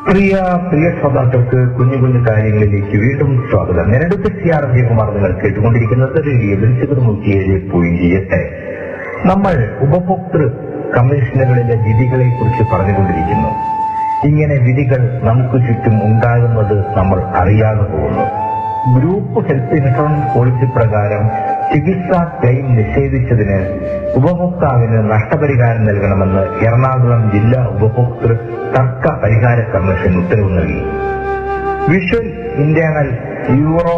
പ്രിയ പ്രിയ ശ്രോതാക്കൾക്ക് കുഞ്ഞു കുഞ്ഞു കാര്യങ്ങളിലേക്ക് വീണ്ടും സ്വാഗതം ഞാനെടുത്ത് സി ആർ വിജയകുമാർ നിങ്ങൾ കേട്ടുകൊണ്ടിരിക്കുന്നത് റേഡിയോ വിളിച്ചത് നൂറ്റിയേഴ് പോയിന്റ് എട്ട് നമ്മൾ ഉപഭോക്തൃ കമ്മീഷനുകളിലെ വിധികളെ കുറിച്ച് പറഞ്ഞുകൊണ്ടിരിക്കുന്നു ഇങ്ങനെ വിധികൾ നമുക്ക് ചുറ്റും ഉണ്ടാകുന്നത് നമ്മൾ അറിയാതെ പോകുന്നു ഗ്രൂപ്പ് ഹെൽത്ത് ഇൻഷുറൻസ് പോളിസി പ്രകാരം ചികിത്സാ ക്ലെയിം നിഷേധിച്ചതിന് ഉപഭോക്താവിന് നഷ്ടപരിഹാരം നൽകണമെന്ന് എറണാകുളം ജില്ലാ ഉപഭോക്തൃ തർക്ക പരിഹാര കമ്മീഷൻ ഉത്തരവ് നൽകി വിഷ്വൽ ഇന്റേണൽ യൂറോ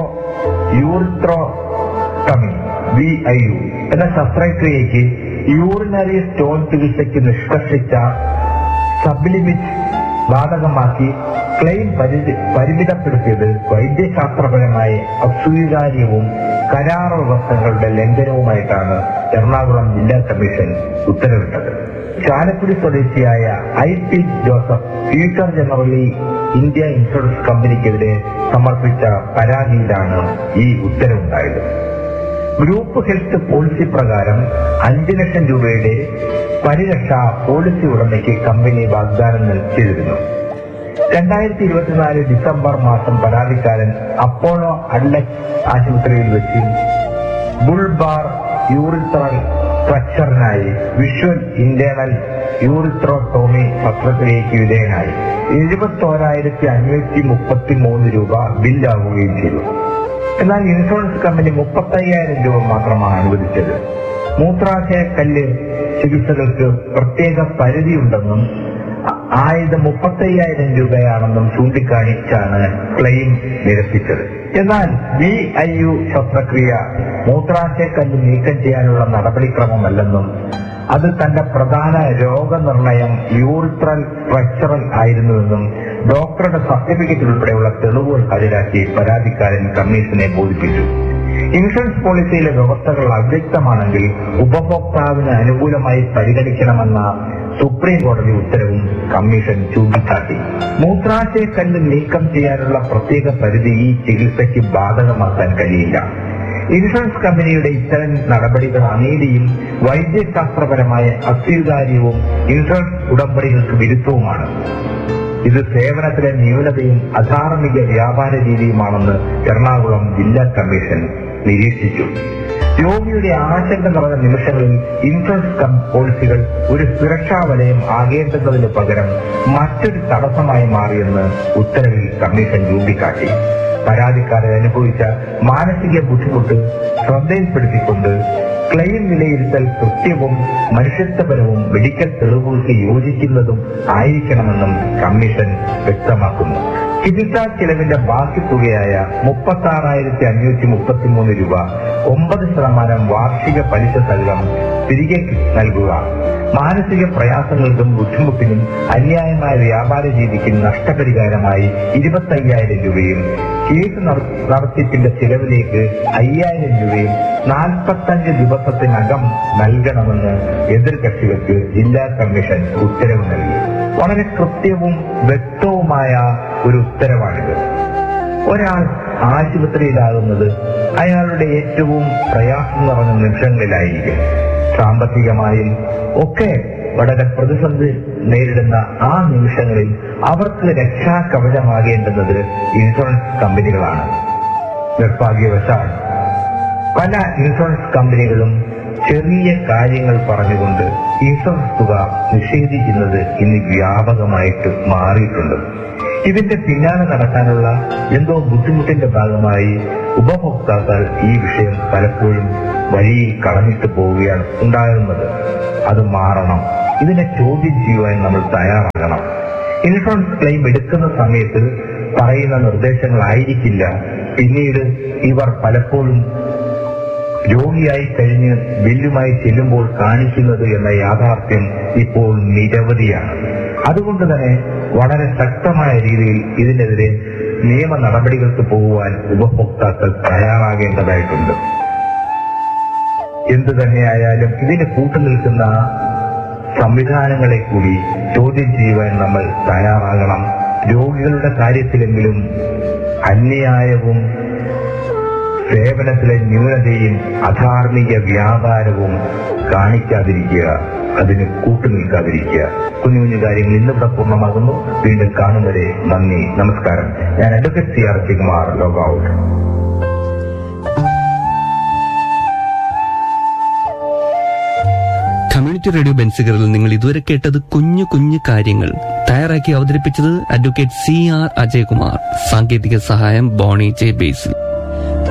യൂറിത്രോട്ടമി വി ഐ യു എന്ന ശസ്ത്രക്രിയയ്ക്ക് യൂറിനറി സ്റ്റോൺ ചികിത്സയ്ക്ക് നിഷ്കർഷിച്ച സബ്ലിമിറ്റ് ബാധകമാക്കി ക്ലെയിം പരിധി പരിമിതപ്പെടുത്തിയത് വൈദ്യശാസ്ത്രപരമായി അസ്വീകാര്യവും കരാർ വ്യവസ്ഥകളുടെ ലംഘനവുമായിട്ടാണ് എറണാകുളം ജില്ലാ കമ്മീഷൻ ഉത്തരവിട്ടത് ചാലക്കുടി സ്വദേശിയായ I P Joseph Future Generali India insurance കമ്പനിക്കെതിരെ സമർപ്പിച്ച പരാതിയിലാണ് ഈ ഉത്തരവുണ്ടായത് ഗ്രൂപ്പ് ഹെൽത്ത് പോളിസി പ്രകാരം അഞ്ച് ലക്ഷം രൂപയുടെ പരിരക്ഷ പോളിസി ഉടമയ്ക്ക് കമ്പനി വാഗ്ദാനം ചെയ്തിരുന്നു രണ്ടായിരത്തി ഇരുപത്തിനാല് ഡിസംബർ മാസം പരാതിക്കാരൻ അപ്പോളോ അഡ്ലക് ആശുപത്രിയിൽ വെച്ച് ബുൾബാർ യൂറിത്രൽ സ്ട്രക്ചറിനായി വിഷ്വൽ ഇന്റേണൽ യൂറിത്രോട്ടോമി ശസ്ത്രക്രിയയ്ക്ക് വിധേയനായി എഴുപത്തോരായിരത്തി അഞ്ഞൂറ്റി മുപ്പത്തി മൂന്ന് രൂപ ബില്ലാവുകയും ചെയ്തു എന്നാൽ ഇൻഷുറൻസ് കമ്പനി മുപ്പത്തയ്യായിരം രൂപ മാത്രമാണ് അനുവദിച്ചത് മൂത്രാശയക്കല്ല് ചികിത്സകൾക്ക് പ്രത്യേക പരിധിയുണ്ടെന്നും ആ- ആയത് മുപ്പത്തയ്യായിരം രൂപയാണെന്നും ചൂണ്ടിക്കാണിച്ചാണ് ക്ലെയിം നിരസിച്ചത് എന്നാൽ ബി ഐ യു ശസ്ത്രക്രിയ മൂത്രാശയക്കല്ല് നീക്കം ചെയ്യാനുള്ള നടപടിക്രമമല്ലെന്നും അത് തന്റെ പ്രധാന രോഗനിർണയം യൂറിത്രൽ സ്ട്രക്ചറൽ ആയിരുന്നുവെന്നും ഡോക്ടറുടെ സർട്ടിഫിക്കറ്റ് ഉൾപ്പെടെയുള്ള തെളിവുകൾ ഹാജരാക്കി പരാതിക്കാരൻ കമ്മീഷനെ ബോധിപ്പിച്ചു ഇൻഷുറൻസ് പോളിസിയിലെ വ്യവസ്ഥകൾ അവ്യക്തമാണെങ്കിൽ ഉപഭോക്താവിന് അനുകൂലമായി പരിഗണിക്കണമെന്ന സുപ്രീം കോടതി ഉത്തരവും കമ്മീഷൻ ചൂണ്ടിക്കാട്ടി മൂത്രാശയക്കല്ല് നീക്കം ചെയ്യാനുള്ള പ്രത്യേക പരിധി ഈ ചികിത്സയ്ക്ക് ബാധകമാക്കാൻ കഴിയില്ല ഇൻഷുറൻസ് കമ്പനിയുടെ ഇത്തരം നടപടികൾ അനീതിയും വൈദ്യശാസ്ത്രപരമായ അസ്വീകാര്യവും ഇൻഷുറൻസ് ഉടമ്പടികൾക്ക് വിരുദ്ധവുമാണ് ഇത് സേവനത്തിലെ ന്യൂനതയും അധാർമിക വ്യാപാര രീതിയുമാണെന്ന് എറണാകുളം ജില്ലാ കമ്മീഷൻ നിരീക്ഷിച്ചു രോഗിയുടെ ആശങ്ക നിറഞ്ഞ നിമിഷങ്ങളിൽ ഇൻഷുറൻസ് കം പോളിസികൾ ഒരു സുരക്ഷാ വലയം ആകേണ്ടതിന് പകരം മറ്റൊരു തടസ്സമായി മാറിയെന്ന് ഉത്തരവിൽ കമ്മീഷൻ ചൂണ്ടിക്കാട്ടി പരാതിക്കാരൻ അനുഭവിച്ച മാനസിക ബുദ്ധിമുട്ട് ശ്രദ്ധയിൽപ്പെടുത്തിക്കൊണ്ട് ക്ലെയിം വിലയിരുത്തൽ കൃത്യവും മനുഷ്യത്വപരവും മെഡിക്കൽ തെളിവുകൾക്ക് യോജിക്കുന്നതും ആയിരിക്കണമെന്നും കമ്മീഷൻ വ്യക്തമാക്കുന്നു ചികിത്സാ ചെലവിന്റെ ബാക്കി തുകയായ മുപ്പത്തി ആറായിരത്തി അഞ്ഞൂറ്റി മുപ്പത്തി മൂന്ന് രൂപ ഒമ്പത് ശതമാനം വാർഷിക പലിശ സഹിതം തിരികെ നൽകുക മാനസിക പ്രയാസങ്ങൾക്കും ബുദ്ധിമുട്ടിനും അന്യായമായ വ്യാപാര രീതിക്കും നഷ്ടപരിഹാരമായി ഇരുപത്തയ്യായിരം രൂപയും കേസ് നട- നടത്തിപ്പിന്റെ ചിലവിലേക്ക് അയ്യായിരം രൂപയും നാൽപ്പത്തഞ്ച് ദിവസത്തിനകം നൽകണമെന്ന് എതിർകക്ഷികൾക്ക് ജില്ലാ കമ്മീഷൻ ഉത്തരവ് നൽകി വളരെ കൃത്യവും വ്യക്തവുമായ ഒരു ഉത്തരവാണിത് ഒരാൾ ആശുപത്രിയിലാകുന്നത് അയാളുടെ ഏറ്റവും പ്രയാസം നിറഞ്ഞ നിമിഷങ്ങളിലായിരിക്കും സാമ്പത്തികമായും ഒക്കെ വളരെ പ്രതിസന്ധി നേരിടുന്ന ആ നിമിഷങ്ങളിൽ അവർക്ക് രക്ഷാ കവചമാകേണ്ടുന്നത് ഇൻഷുറൻസ് കമ്പനികളാണ് നിർഭാഗ്യവശാൽ പല ഇൻഷുറൻസ് കമ്പനികളും ചെറിയ കാര്യങ്ങൾ പറഞ്ഞുകൊണ്ട് ഇൻഷുറൻസ് തുക നിഷേധിക്കുന്നത് ഇന്ന് വ്യാപകമായിട്ട് മാറിയിട്ടുണ്ട് ഇതിന്റെ പിന്നാലെ നടക്കാനുള്ള എന്തോ ബുദ്ധിമുട്ടിന്റെ ഭാഗമായി ഉപഭോക്താക്കൾ ഈ വിഷയം പലപ്പോഴും വഴിയിൽ കളഞ്ഞിട്ട് പോവുകയാണ് ഉണ്ടാകുന്നത് അത് മാറണം ഇതിനെ ചോദ്യം ചെയ്യുവാൻ നമ്മൾ തയ്യാറാകണം ഇൻഷുറൻസ് ക്ലെയിം എടുക്കുന്ന സമയത്ത് പറയുന്ന നിർദ്ദേശങ്ങളായിരിക്കില്ല പിന്നീട് ഇവർ പലപ്പോഴും രോഗിയായി കഴിഞ്ഞ് ബില്ലുമായി ചെല്ലുമ്പോൾ കാണിക്കുന്നത് എന്ന യാഥാർത്ഥ്യം ഇപ്പോൾ നിരവധിയാണ് അതുകൊണ്ട് തന്നെ വളരെ ശക്തമായ രീതിയിൽ ഇതിനെതിരെ നിയമ നടപടികൾക്ക് പോകുവാൻ ഉപഭോക്താക്കൾ തയ്യാറാകേണ്ടതായിട്ടുണ്ട് എന്തു തന്നെയായാലും ഇതിന് കൂട്ടുനിൽക്കുന്ന സംവിധാനങ്ങളെ കൂടി ചോദ്യം ചെയ്യുവാൻ നമ്മൾ തയ്യാറാകണം രോഗികളുടെ കാര്യത്തിലെങ്കിലും അന്യായവും സേവനത്തിലെ ന്യൂനതയും അധാർമിക വ്യാപാരവും കാണിക്കാതിരിക്കുക അതിന് കൂട്ടുനിൽക്കാതിരിക്കുക കുഞ്ഞു കുഞ്ഞു കാര്യങ്ങൾ ഇന്നിവിടെ പൂർണ്ണമാകുന്നു വീണ്ടും കാണും വരെ നന്ദി നമസ്കാരം ഞാൻ അഡ്വക്കേറ്റ് സി ആർ ശികുമാർ ലോഗൌട്ട് കമ്മ്യൂണിറ്റി റേഡിയോ ബെൻസുകളിൽ നിങ്ങൾ ഇതുവരെ കേട്ടത് കുഞ്ഞു കുഞ്ഞു കാര്യങ്ങൾ തയ്യാറാക്കി അവതരിപ്പിച്ചത് അഡ്വക്കേറ്റ് സി ആർ അജയകുമാർ സാങ്കേതിക സഹായം ബോണി ജെ ബേസിൽ